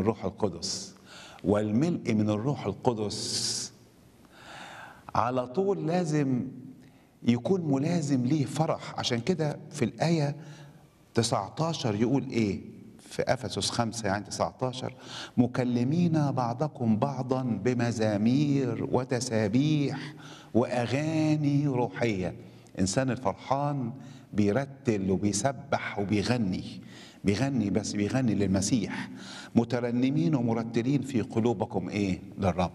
الروح القدس والملء من الروح القدس على طول لازم يكون ملازم ليه فرح عشان كده في الآية 19 يقول إيه في أفسس 5 يعني 19 مكلمين بعضكم بعضا بمزامير وتسابيح وأغاني روحية إنسان الفرحان بيرتل وبيسبح وبيغني بيغني بس بيغني للمسيح مترنمين ومرتلين في قلوبكم إيه للرب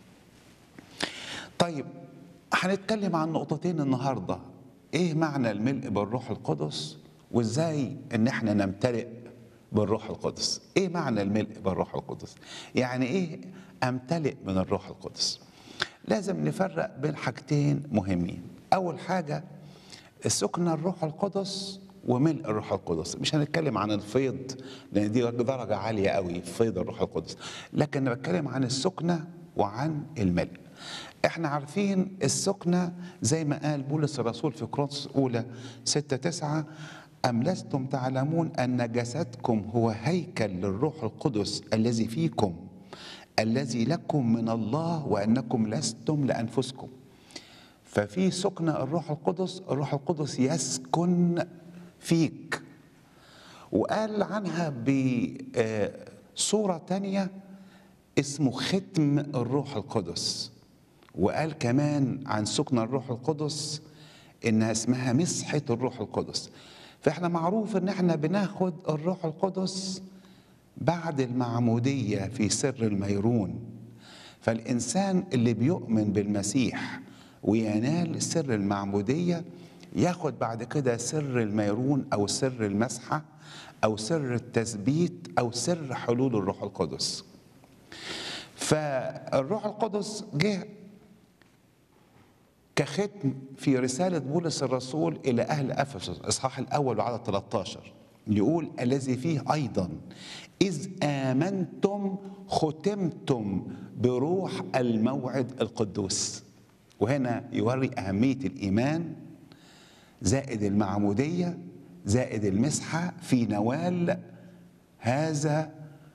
طيب هنتكلم عن نقطتين النهارده ايه معنى الملء بالروح القدس وازاي ان احنا نمتلئ بالروح القدس ايه معنى الملء بالروح القدس يعني ايه امتلئ من الروح القدس لازم نفرق بين حاجتين مهمين اول حاجه السكن الروح القدس وملء الروح القدس مش هنتكلم عن الفيض لان دي درجه عاليه قوي فيض الروح القدس لكن انا بتكلم عن السكنه وعن الملء احنا عارفين السكنة زي ما قال بولس الرسول في كورنثوس الأولى 6 9 أم لستم تعلمون أن جسدكم هو هيكل للروح القدس الذي فيكم الذي لكم من الله وأنكم لستم لأنفسكم ففي سكنة الروح القدس الروح القدس يسكن فيك وقال عنها بصورة تانية اسمه ختم الروح القدس وقال كمان عن سكن الروح القدس انها اسمها مسحه الروح القدس فاحنا معروف ان احنا بناخد الروح القدس بعد المعموديه في سر الميرون فالانسان اللي بيؤمن بالمسيح وينال سر المعموديه ياخد بعد كده سر الميرون او سر المسحه او سر التثبيت او سر حلول الروح القدس فالروح القدس جه كختم في رسالة بولس الرسول إلى أهل أفسس إصحاح الأول وعدد 13 يقول الذي فيه أيضا إذ آمنتم ختمتم بروح الموعد القدوس وهنا يوري أهمية الإيمان زائد المعمودية زائد المسحة في نوال هذا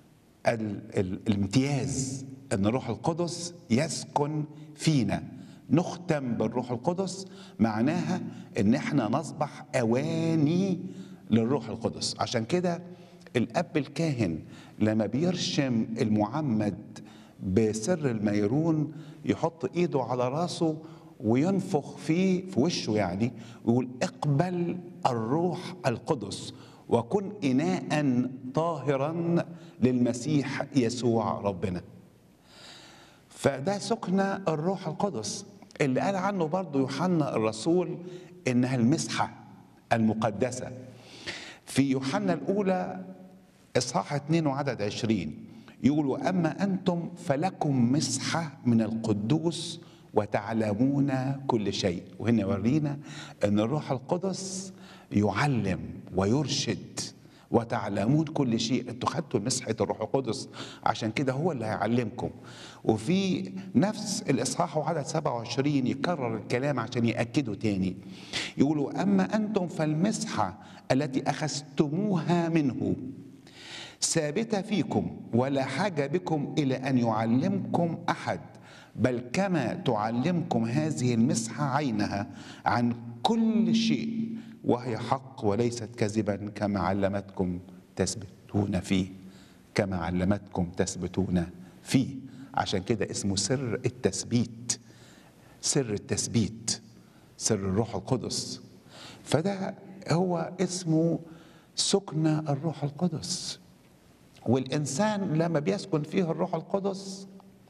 الامتياز أن الروح القدس يسكن فينا نختم بالروح القدس معناها ان احنا نصبح اواني للروح القدس عشان كده الاب الكاهن لما بيرشم المعمد بسر الميرون يحط ايده على راسه وينفخ فيه في وشه يعني ويقول اقبل الروح القدس وكن اناء طاهرا للمسيح يسوع ربنا فده سكن الروح القدس اللي قال عنه برضو يوحنا الرسول انها المسحه المقدسه في يوحنا الاولى اصحاح 2 وعدد 20 يقول واما انتم فلكم مسحه من القدوس وتعلمون كل شيء وهنا يورينا ان الروح القدس يعلم ويرشد وتعلمون كل شيء انتوا خدتوا مسحه الروح القدس عشان كده هو اللي هيعلمكم وفي نفس الاصحاح وعدد 27 يكرر الكلام عشان ياكدوا تاني يقولوا اما انتم فالمسحه التي اخذتموها منه ثابته فيكم ولا حاجه بكم الى ان يعلمكم احد بل كما تعلمكم هذه المسحه عينها عن كل شيء وهي حق وليست كذبا كما علمتكم تثبتون فيه كما علمتكم تثبتون فيه عشان كده اسمه سر التثبيت سر التثبيت سر الروح القدس فده هو اسمه سكن الروح القدس والإنسان لما بيسكن فيه الروح القدس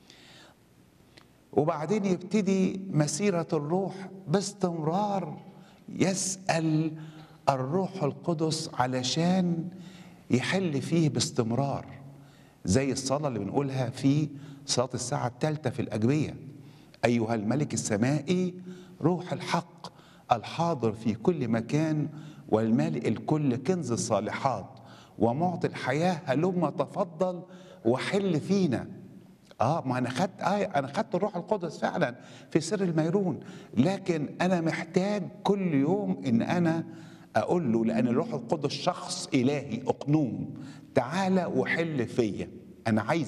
وبعدين يبتدي مسيرة الروح باستمرار يسأل الروح القدس علشان يحل فيه باستمرار زي الصلاة اللي بنقولها في صلاة الساعة الثالثة في الأجبية أيها الملك السمائي روح الحق الحاضر في كل مكان والمالئ الكل كنز الصالحات ومعطي الحياة هلما تفضل وحل فينا اه ما انا خدت آه انا خدت الروح القدس فعلا في سر الميرون لكن انا محتاج كل يوم ان انا اقول له لان الروح القدس شخص الهي اقنوم تعالى وحل فيا انا عايز